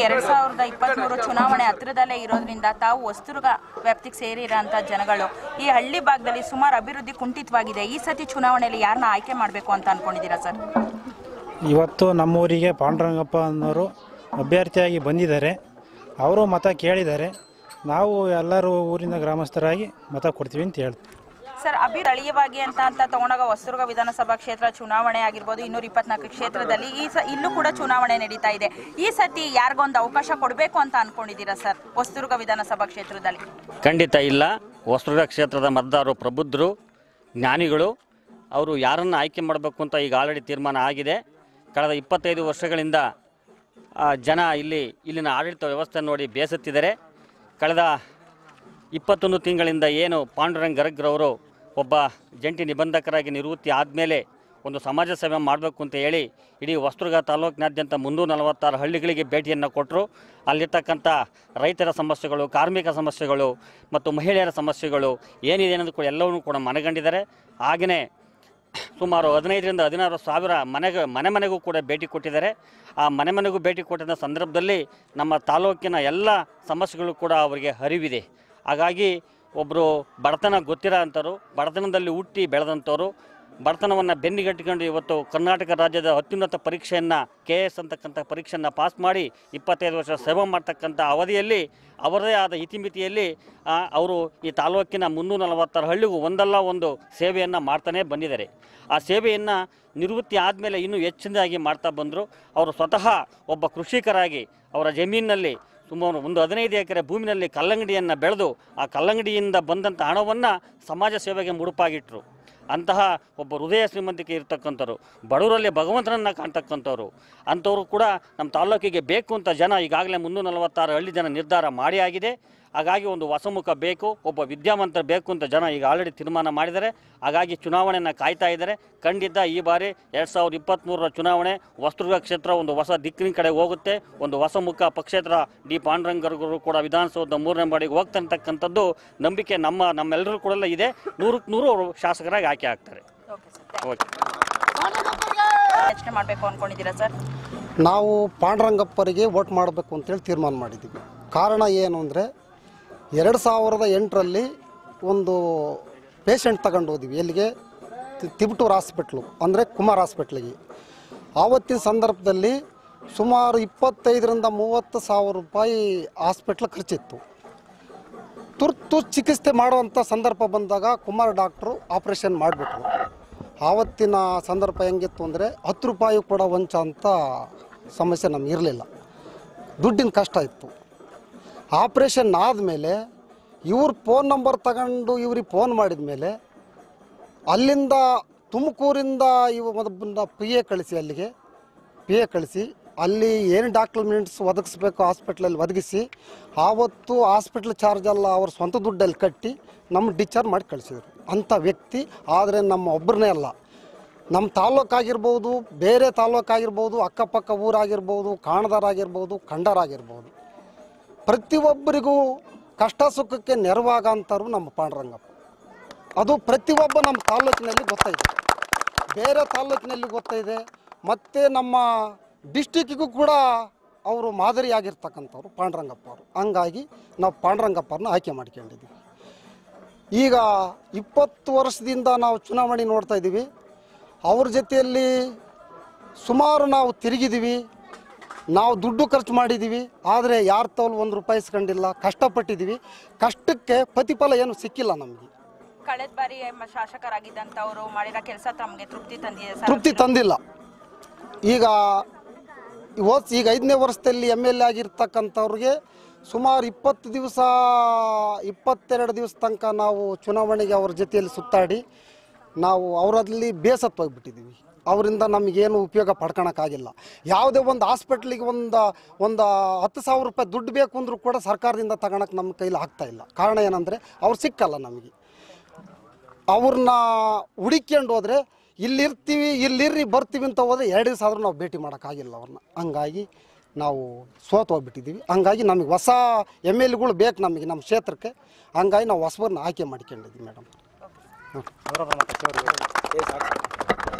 ಎರಡ್ ಸಾವಿರದ ಇಪ್ಪತ್ಮೂರು ಚುನಾವಣೆ ಹತ್ತಿರದಲ್ಲೇ ಇರೋದ್ರಿಂದ ತಾವು ಹೊಸದುರ್ಗ ವ್ಯಾಪ್ತಿಗೆ ಸೇರಿರೋಂಥ ಜನಗಳು ಈ ಹಳ್ಳಿ ಭಾಗದಲ್ಲಿ ಸುಮಾರು ಅಭಿವೃದ್ಧಿ ಕುಂಠಿತವಾಗಿದೆ ಈ ಸತಿ ಚುನಾವಣೆಯಲ್ಲಿ ಯಾರನ್ನ ಆಯ್ಕೆ ಮಾಡಬೇಕು ಅಂತ ಅನ್ಕೊಂಡಿದ್ದೀರಾ ಸರ್ ಇವತ್ತು ನಮ್ಮೂರಿಗೆ ಪಾಂಡುರಂಗಪ್ಪ ಅನ್ನೋರು ಅಭ್ಯರ್ಥಿಯಾಗಿ ಬಂದಿದ್ದಾರೆ ಅವರು ಮತ ಕೇಳಿದ್ದಾರೆ ನಾವು ಎಲ್ಲರೂ ಊರಿನ ಗ್ರಾಮಸ್ಥರಾಗಿ ಮತ ಕೊಡ್ತೀವಿ ಅಂತ ಹೇಳ್ತೀವಿ ಸರ್ ಅಭಿ ಸ್ಥಳೀಯವಾಗಿ ಅಂತ ಅಂತ ತಗೊಂಡಾಗ ಹೊಸದುರ್ಗ ವಿಧಾನಸಭಾ ಕ್ಷೇತ್ರ ಚುನಾವಣೆ ಆಗಿರ್ಬೋದು ಇನ್ನೂರ ಇಪ್ಪತ್ನಾಲ್ಕು ಕ್ಷೇತ್ರದಲ್ಲಿ ಈ ಸ ಇಲ್ಲೂ ಕೂಡ ಚುನಾವಣೆ ನಡೀತಾ ಇದೆ ಈ ಸತಿ ಯಾರಿಗೊಂದು ಅವಕಾಶ ಕೊಡಬೇಕು ಅಂತ ಅನ್ಕೊಂಡಿದ್ದೀರಾ ಸರ್ ಹೊಸದುರ್ಗ ವಿಧಾನಸಭಾ ಕ್ಷೇತ್ರದಲ್ಲಿ ಖಂಡಿತ ಇಲ್ಲ ಹೊಸದುರ್ಗ ಕ್ಷೇತ್ರದ ಮತದಾರರು ಪ್ರಬುದ್ಧರು ಜ್ಞಾನಿಗಳು ಅವರು ಯಾರನ್ನು ಆಯ್ಕೆ ಮಾಡಬೇಕು ಅಂತ ಈಗ ಆಲ್ರೆಡಿ ತೀರ್ಮಾನ ಆಗಿದೆ ಕಳೆದ ಇಪ್ಪತ್ತೈದು ವರ್ಷಗಳಿಂದ ಆ, ಜನ ಇಲ್ಲಿ ಇಲ್ಲಿನ ಆಡಳಿತ ವ್ಯವಸ್ಥೆ ನೋಡಿ ಬೇಸತ್ತಿದ್ದಾರೆ ಕಳೆದ ಇಪ್ಪತ್ತೊಂದು ತಿಂಗಳಿಂದ ಏನು ಪಾಂಡುರಂಗ್ ಗರಗ್ರವರು ಒಬ್ಬ ಜಂಟಿ ನಿಬಂಧಕರಾಗಿ ನಿವೃತ್ತಿ ಆದಮೇಲೆ ಒಂದು ಸಮಾಜ ಸೇವೆ ಮಾಡಬೇಕು ಅಂತ ಹೇಳಿ ಇಡೀ ಹೊಸದುರ್ಗ ತಾಲೂಕಿನಾದ್ಯಂತ ಮುನ್ನೂರ ನಲವತ್ತಾರು ಹಳ್ಳಿಗಳಿಗೆ ಭೇಟಿಯನ್ನು ಕೊಟ್ಟರು ಅಲ್ಲಿರ್ತಕ್ಕಂಥ ರೈತರ ಸಮಸ್ಯೆಗಳು ಕಾರ್ಮಿಕ ಸಮಸ್ಯೆಗಳು ಮತ್ತು ಮಹಿಳೆಯರ ಸಮಸ್ಯೆಗಳು ಏನಿದೆ ಅನ್ನೋದು ಕೂಡ ಎಲ್ಲವನ್ನೂ ಕೂಡ ಮನಗಂಡಿದ್ದಾರೆ ಹಾಗೆಯೇ ಸುಮಾರು ಹದಿನೈದರಿಂದ ಹದಿನಾರು ಸಾವಿರ ಮನೆಗೆ ಮನೆ ಮನೆಗೂ ಕೂಡ ಭೇಟಿ ಕೊಟ್ಟಿದ್ದಾರೆ ಆ ಮನೆ ಮನೆಗೂ ಭೇಟಿ ಕೊಟ್ಟಿದ್ದ ಸಂದರ್ಭದಲ್ಲಿ ನಮ್ಮ ತಾಲೂಕಿನ ಎಲ್ಲ ಸಮಸ್ಯೆಗಳು ಕೂಡ ಅವರಿಗೆ ಅರಿವಿದೆ ಹಾಗಾಗಿ ಒಬ್ಬರು ಬಡತನ ಗೊತ್ತಿರೋ ಅಂಥವ್ರು ಬಡತನದಲ್ಲಿ ಹುಟ್ಟಿ ಬೆಳೆದಂಥವ್ರು ಬಡತನವನ್ನು ಬೆನ್ನಿಗಟ್ಟಿಕೊಂಡು ಇವತ್ತು ಕರ್ನಾಟಕ ರಾಜ್ಯದ ಅತ್ಯುನ್ನತ ಪರೀಕ್ಷೆಯನ್ನು ಕೆ ಎಸ್ ಅಂತಕ್ಕಂಥ ಪರೀಕ್ಷೆಯನ್ನು ಪಾಸ್ ಮಾಡಿ ಇಪ್ಪತ್ತೈದು ವರ್ಷ ಸೇವೆ ಮಾಡ್ತಕ್ಕಂಥ ಅವಧಿಯಲ್ಲಿ ಅವರದೇ ಆದ ಇತಿಮಿತಿಯಲ್ಲಿ ಆ, ಅವರು ಈ ತಾಲೂಕಿನ ಮುನ್ನೂರ ನಲವತ್ತಾರು ಹಳ್ಳಿಗೂ ಒಂದಲ್ಲ ಒಂದು ಸೇವೆಯನ್ನು ಮಾಡ್ತಾನೇ ಬಂದಿದ್ದಾರೆ ಆ ಸೇವೆಯನ್ನು ನಿವೃತ್ತಿ ಆದಮೇಲೆ ಇನ್ನೂ ಹೆಚ್ಚಿನದಾಗಿ ಮಾಡ್ತಾ ಬಂದರು ಅವರು ಸ್ವತಃ ಒಬ್ಬ ಕೃಷಿಕರಾಗಿ ಅವರ ಜಮೀನಿನಲ್ಲಿ ಸುಮಾರು ಒಂದು ಹದಿನೈದು ಎಕರೆ ಭೂಮಿನಲ್ಲಿ ಕಲ್ಲಂಗಡಿಯನ್ನು ಬೆಳೆದು ಆ ಕಲ್ಲಂಗಡಿಯಿಂದ ಬಂದಂಥ ಹಣವನ್ನು ಸಮಾಜ ಸೇವೆಗೆ ಮುಡುಪಾಗಿಟ್ಟರು ಅಂತಹ ಒಬ್ಬ ಹೃದಯ ಶ್ರೀಮಂತಿಕೆ ಇರ್ತಕ್ಕಂಥವ್ರು ಬಡವರಲ್ಲಿ ಭಗವಂತನನ್ನು ಕಾಣ್ತಕ್ಕಂಥವ್ರು ಅಂಥವ್ರು ಕೂಡ ನಮ್ಮ ತಾಲ್ಲೂಕಿಗೆ ಬೇಕು ಅಂತ ಜನ ಈಗಾಗಲೇ ಮುನ್ನೂರ ನಲವತ್ತಾರು ಹಳ್ಳಿ ಜನ ನಿರ್ಧಾರ ಮಾಡಿ ಆಗಿದೆ ಹಾಗಾಗಿ ಒಂದು ಹೊಸಮುಖ ಬೇಕು ಒಬ್ಬ ವಿದ್ಯಾವಂತ ಬೇಕು ಅಂತ ಜನ ಈಗ ಆಲ್ರೆಡಿ ತೀರ್ಮಾನ ಮಾಡಿದ್ದಾರೆ ಹಾಗಾಗಿ ಚುನಾವಣೆಯನ್ನು ಕಾಯ್ತಾ ಇದ್ದಾರೆ ಖಂಡಿತ ಈ ಬಾರಿ ಎರಡು ಸಾವಿರದ ಇಪ್ಪತ್ತ್ಮೂರರ ಚುನಾವಣೆ ಹೊಸದುರ್ಗ ಕ್ಷೇತ್ರ ಒಂದು ಹೊಸ ದಿಕ್ಕಿನ ಕಡೆ ಹೋಗುತ್ತೆ ಒಂದು ಹೊಸ ಮುಖ ಪಕ್ಷೇತರ ಡಿ ಪಾಂಡುರಂಗರು ಕೂಡ ವಿಧಾನಸೌಧದ ಮೂರನೇ ಬಾಡಿಗೆ ಹೋಗ್ತಾ ಅಂತಕ್ಕಂಥದ್ದು ನಂಬಿಕೆ ನಮ್ಮ ನಮ್ಮೆಲ್ಲರೂ ಕೂಡ ಇದೆ ನೂರಕ್ಕೆ ನೂರು ಅವರು ಶಾಸಕರಾಗಿ ಆಯ್ಕೆ ಆಗ್ತಾರೆ ಓಕೆ ಸರ್ ಓಕೆ ಯೋಚನೆ ಮಾಡಬೇಕು ಅನ್ಕೊಂಡಿದ್ದೀರಾ ಸರ್ ನಾವು ಪಾಂಡುರಂಗಪ್ಪರಿಗೆ ವೋಟ್ ಮಾಡಬೇಕು ಅಂತೇಳಿ ತೀರ್ಮಾನ ಮಾಡಿದ್ದೀವಿ ಕಾರಣ ಏನು ಅಂದರೆ ಎರಡು ಸಾವಿರದ ಎಂಟರಲ್ಲಿ ಒಂದು ಪೇಷಂಟ್ ತಗೊಂಡು ಹೋದ್ವಿ ಎಲ್ಲಿಗೆ ತಿ- ತಿಬ್ಟೂರು ಹಾಸ್ಪಿಟ್ಲು ಅಂದರೆ ಕುಮಾರ್ ಹಾಸ್ಪಿಟ್ಲಿಗೆ ಆವತ್ತಿನ ಸಂದರ್ಭದಲ್ಲಿ ಸುಮಾರು ಇಪ್ಪತ್ತೈದರಿಂದ ಮೂವತ್ತು ಸಾವಿರ ರೂಪಾಯಿ ಹಾಸ್ಪಿಟ್ಲ್ ಖರ್ಚಿತ್ತು ತುರ್ತು ಚಿಕಿತ್ಸೆ ಮಾಡುವಂಥ ಸಂದರ್ಭ ಬಂದಾಗ ಕುಮಾರ್ ಡಾಕ್ಟ್ರು ಆಪ್ರೇಷನ್ ಮಾಡಿಬಿಟ್ರು ಆವತ್ತಿನ ಸಂದರ್ಭ ಹೆಂಗಿತ್ತು ಅಂದರೆ ಹತ್ತು ರೂಪಾಯಿ ಕೂಡ ವಂಚ ಅಂತ ಸಮಸ್ಯೆ ನಮ್ಗೆ ಇರಲಿಲ್ಲ ದುಡ್ಡಿನ ಕಷ್ಟ ಇತ್ತು ಆಪ್ರೇಷನ್ ಆದಮೇಲೆ ಇವ್ರ ಫೋನ್ ನಂಬರ್ ತಗೊಂಡು ಇವ್ರಿಗೆ ಫೋನ್ ಮಾಡಿದ ಮೇಲೆ ಅಲ್ಲಿಂದ ತುಮಕೂರಿಂದ ಇವ ಮೊದಲ ಪಿ ಎ ಕಳಿಸಿ ಅಲ್ಲಿಗೆ ಪಿ ಎ ಕಳಿಸಿ ಅಲ್ಲಿ ಏನು ಡಾಕ್ಯುಮೆಂಟ್ಸ್ ಒದಗಿಸ್ಬೇಕು ಹಾಸ್ಪಿಟ್ಲಲ್ಲಿ ಒದಗಿಸಿ ಆವತ್ತು ಹಾಸ್ಪಿಟ್ಲ್ ಚಾರ್ಜ್ ಎಲ್ಲ ಅವ್ರ ಸ್ವಂತ ದುಡ್ಡಲ್ಲಿ ಕಟ್ಟಿ ನಮ್ಮ ಡಿಸ್ಚಾರ್ಜ್ ಮಾಡಿ ಕಳಿಸಿದ್ರು ಅಂಥ ವ್ಯಕ್ತಿ ಆದರೆ ನಮ್ಮ ಒಬ್ಬರನ್ನೇ ಅಲ್ಲ ನಮ್ಮ ತಾಲೂಕಾಗಿರ್ಬೋದು ಬೇರೆ ತಾಲೂಕಾಗಿರ್ಬೋದು ಅಕ್ಕಪಕ್ಕ ಊರಾಗಿರ್ಬೋದು ಕಾಣದಾರಾಗಿರ್ಬೋದು ಕಂಡರಾಗಿರ್ಬೋದು ಪ್ರತಿಯೊಬ್ಬರಿಗೂ ಕಷ್ಟ ಸುಖಕ್ಕೆ ನೆರವಾಗಂಥವ್ರು ನಮ್ಮ ಪಾಂಡುರಂಗಪ್ಪ ಅದು ಪ್ರತಿಯೊಬ್ಬ ನಮ್ಮ ತಾಲೂಕಿನಲ್ಲಿ ಗೊತ್ತಾಯಿದೆ ಬೇರೆ ತಾಲೂಕಿನಲ್ಲಿ ಗೊತ್ತಾಯಿದೆ ಮತ್ತು ನಮ್ಮ ಡಿಸ್ಟಿಕ್ಕಿಗೂ ಕೂಡ ಅವರು ಮಾದರಿಯಾಗಿರ್ತಕ್ಕಂಥವ್ರು ಪಾಂಡುರಂಗಪ್ಪ ಅವರು ಹಂಗಾಗಿ ನಾವು ಪಾಂಡುರಂಗಪ್ಪರನ್ನ ಆಯ್ಕೆ ಮಾಡ್ಕೊಂಡಿದ್ದೀವಿ ಈಗ ಇಪ್ಪತ್ತು ವರ್ಷದಿಂದ ನಾವು ಚುನಾವಣೆ ನೋಡ್ತಾ ಇದ್ದೀವಿ ಅವ್ರ ಜೊತೆಯಲ್ಲಿ ಸುಮಾರು ನಾವು ತಿರುಗಿದ್ದೀವಿ ನಾವು ದುಡ್ಡು ಖರ್ಚು ಮಾಡಿದ್ದೀವಿ ಆದರೆ ಯಾರ ತೋಲ್ ಒಂದು ರೂಪಾಯಿ ಇಸ್ಕೊಂಡಿಲ್ಲ ಕಷ್ಟಪಟ್ಟಿದ್ದೀವಿ ಕಷ್ಟಕ್ಕೆ ಪ್ರತಿಫಲ ಏನು ಸಿಕ್ಕಿಲ್ಲ ನಮಗೆ ಕಳೆದ ಬಾರಿ ಮ- ಶಾಸಕರಾಗಿದ್ದಂಥವ್ರು ಮಾಡಿರೋ ಕೆಲಸ ತಮಗೆ ತೃಪ್ತಿ ತಂದಿದೆ ಸರ್ ತೃಪ್ತಿ ತಂದಿಲ್ಲ ಈಗ ಹೋದ್ ಈಗ ಐದನೇ ವರ್ಷದಲ್ಲಿ ಎಮ್ ಎಲ್ ಎ ಆಗಿರ್ತಕ್ಕಂಥವ್ರಿಗೆ ಸುಮಾರು ಇಪ್ಪತ್ತು ದಿವಸ ಇಪ್ಪತ್ತೆರಡು ದಿವಸ ತನಕ ನಾವು ಚುನಾವಣೆಗೆ ಅವ್ರ ಜೊತೆಯಲ್ಲಿ ಸುತ್ತಾಡಿ ನಾವು ಅವರಲ್ಲಿ ಬೇಸತ್ತು ಹೋಗ್ಬಿಟ್ಟಿದ್ದೀವಿ ಅವರಿಂದ ನಮಗೇನು ಉಪಯೋಗ ಪಡ್ಕೊಳಕ್ಕಾಗಿಲ್ಲ ಯಾವುದೇ ಒಂದು ಹಾಸ್ಪಿಟ್ಲಿಗೆ ಒಂದು ಒಂದು ಹತ್ತು ಸಾವಿರ ರೂಪಾಯಿ ದುಡ್ಡು ಬೇಕು ಅಂದರೂ ಕೂಡ ಸರ್ಕಾರದಿಂದ ತಗೊಳಕ್ಕೆ ನಮ್ಮ ಕೈಲಿ ಆಗ್ತಾ ಇಲ್ಲ ಕಾರಣ ಏನಂದರೆ ಅವ್ರು ಸಿಕ್ಕಲ್ಲ ನಮಗೆ ಅವ್ರನ್ನ ಹುಡುಕ್ಯಂಡು ಹೋದರೆ ಇಲ್ಲಿರ್ತೀವಿ ಇಲ್ಲಿರ್ರಿ ಬರ್ತೀವಿ ಅಂತ ಹೋದ್ರೆ ಎರಡು ದಿವಸ ಆದರೂ ನಾವು ಭೇಟಿ ಮಾಡೋಕ್ಕಾಗಿಲ್ಲ ಅವ್ರನ್ನ ಹಂಗಾಗಿ ನಾವು ಸೋತು ಹೋಗ್ಬಿಟ್ಟಿದ್ದೀವಿ ಹಂಗಾಗಿ ನಮಗೆ ಹೊಸ ಎಮ್ ಎಲ್ ಎಗಳು ಬೇಕು ನಮಗೆ ನಮ್ಮ ಕ್ಷೇತ್ರಕ್ಕೆ ಹಂಗಾಗಿ ನಾವು ಹೊಸಬರನ್ನ ಆಯ್ಕೆ ಮಾಡ್ಕೊಂಡಿದ್ದೀವಿ ಮೇಡಮ್